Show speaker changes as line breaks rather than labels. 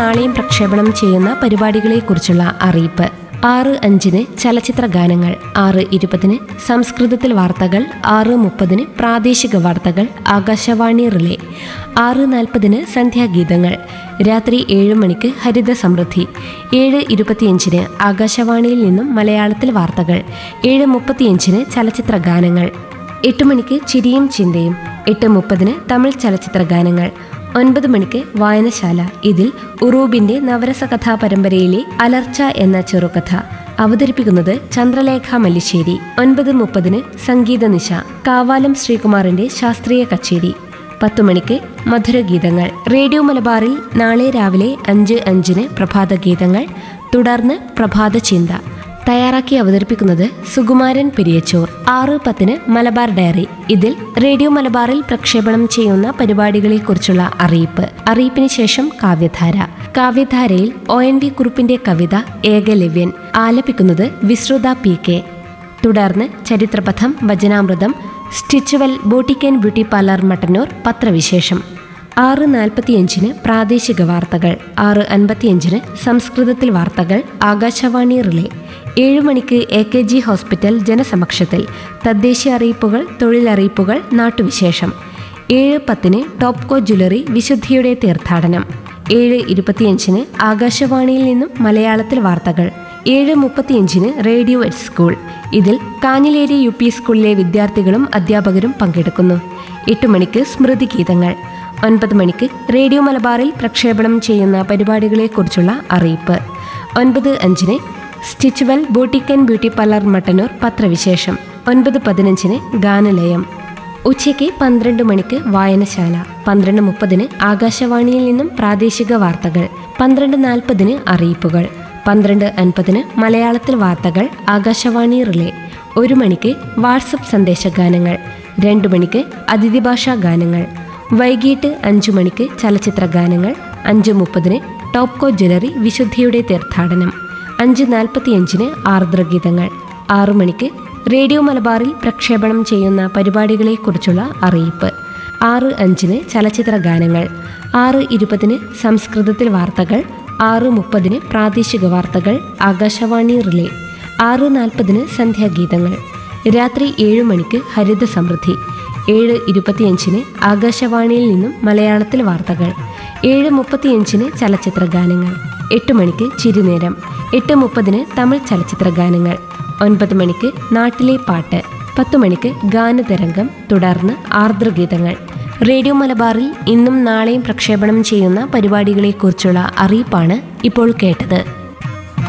നാളെയും പ്രക്ഷേപണം ചെയ്യുന്ന പരിപാടികളെക്കുറിച്ചുള്ള അറിയിപ്പ് ആറ് അഞ്ചിന് ചലച്ചിത്ര ഗാനങ്ങൾ ആറ് ഇരുപതിന് സംസ്കൃതത്തിൽ വാർത്തകൾ ആറ് മുപ്പതിന് പ്രാദേശിക വാർത്തകൾ ആകാശവാണി റിലേ ആറ് നാൽപ്പതിന് സന്ധ്യാഗീതങ്ങൾ രാത്രി ഏഴ് മണിക്ക് ഹരിത സമൃദ്ധി ഏഴ് ഇരുപത്തിയഞ്ചിന് ആകാശവാണിയിൽ നിന്നും മലയാളത്തിൽ വാർത്തകൾ ഏഴ് മുപ്പത്തിയഞ്ചിന് ചലച്ചിത്ര ഗാനങ്ങൾ എട്ട് മണിക്ക് ചിരിയും ചിന്തയും എട്ട് മുപ്പതിന് തമിഴ് ചലച്ചിത്ര ഗാനങ്ങൾ ഒൻപത് മണിക്ക് വായനശാല ഇതിൽ ഉറൂബിന്റെ നവരസ കഥാ പരമ്പരയിലെ അലർച്ച എന്ന ചെറുകഥ അവതരിപ്പിക്കുന്നത് ചന്ദ്രലേഖ മല്ലിശ്ശേരി ഒൻപത് മുപ്പതിന് സംഗീത നിശ കാവാലം ശ്രീകുമാറിന്റെ ശാസ്ത്രീയ കച്ചേരി പത്തു മണിക്ക് മധുരഗീതങ്ങൾ റേഡിയോ മലബാറിൽ നാളെ രാവിലെ അഞ്ച് അഞ്ചിന് പ്രഭാതഗീതങ്ങൾ തുടർന്ന് പ്രഭാത ചിന്ത തയ്യാറാക്കി അവതരിപ്പിക്കുന്നത് സുകുമാരൻ പെരിയച്ചോർ ആറ് പത്തിന് മലബാർ ഡയറി ഇതിൽ റേഡിയോ മലബാറിൽ പ്രക്ഷേപണം ചെയ്യുന്ന പരിപാടികളെക്കുറിച്ചുള്ള അറിയിപ്പ് അറിയിപ്പിന് ശേഷം കാവ്യധാര കാവ്യധാരയിൽ ഒ എൻ വി കുറുപ്പിന്റെ കവിത ഏകലവ്യൻ ആലപിക്കുന്നത് വിശ്രുത പി കെ തുടർന്ന് ചരിത്രപഥം വചനാമൃതം Stitchual boutique and beauty parlour Mattannur പത്രവിശേഷം ആറ് നാൽപ്പത്തിയഞ്ചിന് പ്രാദേശിക വാർത്തകൾ ആറ് അൻപത്തിയഞ്ചിന് സംസ്കൃതത്തിൽ വാർത്തകൾ ആകാശവാണി റിലേ ഏഴ് മണിക്ക് എ കെ ജി ഹോസ്പിറ്റൽ ജനസമക്ഷത്തിൽ തദ്ദേശീയ അറിയിപ്പുകൾ തൊഴിലറിയിപ്പുകൾ നാട്ടുവിശേഷം ഏഴ് പത്തിന് ടോപ്കോ ജ്വല്ലറി വിശുദ്ധിയുടെ തീർത്ഥാടനം ഏഴ് ഇരുപത്തിയഞ്ചിന് ആകാശവാണിയിൽ നിന്നും മലയാളത്തിൽ വാർത്തകൾ ഏഴ് മുപ്പത്തിയഞ്ചിന് റേഡിയോ എറ്റ് സ്കൂൾ ഇതിൽ കാഞ്ഞിലേരി യു പി സ്കൂളിലെ വിദ്യാർത്ഥികളും അധ്യാപകരും പങ്കെടുക്കുന്നു എട്ട് മണിക്ക് സ്മൃതി ഗീതങ്ങൾ ഒൻപത് മണിക്ക് റേഡിയോ മലബാറിൽ പ്രക്ഷേപണം ചെയ്യുന്ന പരിപാടികളെക്കുറിച്ചുള്ള അറിയിപ്പ് ഒൻപത് അഞ്ചിന് Stitchual boutique and beauty parlour Mattannur പത്രവിശേഷം ഒൻപത് പതിനഞ്ചിന് ഗാനലയം ഉച്ചയ്ക്ക് പന്ത്രണ്ട് മണിക്ക് വായനശാല പന്ത്രണ്ട് മുപ്പതിന് ആകാശവാണിയിൽ നിന്നും പ്രാദേശിക വാർത്തകൾ പന്ത്രണ്ട് നാൽപ്പതിന് അറിയിപ്പുകൾ പന്ത്രണ്ട് അൻപതിന് മലയാളത്തിൽ വാർത്തകൾ ആകാശവാണി റിലേ ഒരു മണിക്ക് വാട്സപ്പ് സന്ദേശഗാനങ്ങൾ രണ്ട് മണിക്ക് അതിഥി ഭാഷാ ഗാനങ്ങൾ വൈകിട്ട് അഞ്ചു മണിക്ക് ചലച്ചിത്ര ഗാനങ്ങൾ അഞ്ച് മുപ്പതിന് ടോപ്കോ ജ്വല്ലറി വിശുദ്ധിയുടെ തീർത്ഥാടനം അഞ്ച് നാൽപ്പത്തിയഞ്ചിന് ആർദ്രഗീതങ്ങൾ ആറു മണിക്ക് റേഡിയോ മലബാറിൽ പ്രക്ഷേപണം ചെയ്യുന്ന പരിപാടികളെക്കുറിച്ചുള്ള അറിയിപ്പ് ആറ് അഞ്ചിന് ചലച്ചിത്ര ഗാനങ്ങൾ ആറ് ഇരുപതിന് സംസ്കൃതത്തിൽ വാർത്തകൾ ആറ് മുപ്പതിന് പ്രാദേശിക വാർത്തകൾ ആകാശവാണി റിലേ ആറ് നാൽപ്പതിന് സന്ധ്യാഗീതങ്ങൾ രാത്രി ഏഴ് മണിക്ക് ഹരിത സമൃദ്ധി ഏഴ് ഇരുപത്തിയഞ്ചിന് ആകാശവാണിയിൽ നിന്നും മലയാളത്തിൽ വാർത്തകൾ ഏഴ് മുപ്പത്തിയഞ്ചിന് ചലച്ചിത്ര ഗാനങ്ങൾ എട്ട് മണിക്ക് ചിരിനേരം എട്ട് മുപ്പതിന് തമിഴ് ചലച്ചിത്ര ഗാനങ്ങൾ ഒൻപത് മണിക്ക് നാട്ടിലെ പാട്ട് പത്ത് മണിക്ക് ഗാനതരംഗം തുടർന്ന് ആർദ്രഗീതങ്ങൾ റേഡിയോ മലബാറിൽ ഇന്നും നാളെയും പ്രക്ഷേപണം ചെയ്യുന്ന പരിപാടികളെക്കുറിച്ചുള്ള അറിയിപ്പാണ് ഇപ്പോൾ കേട്ടത്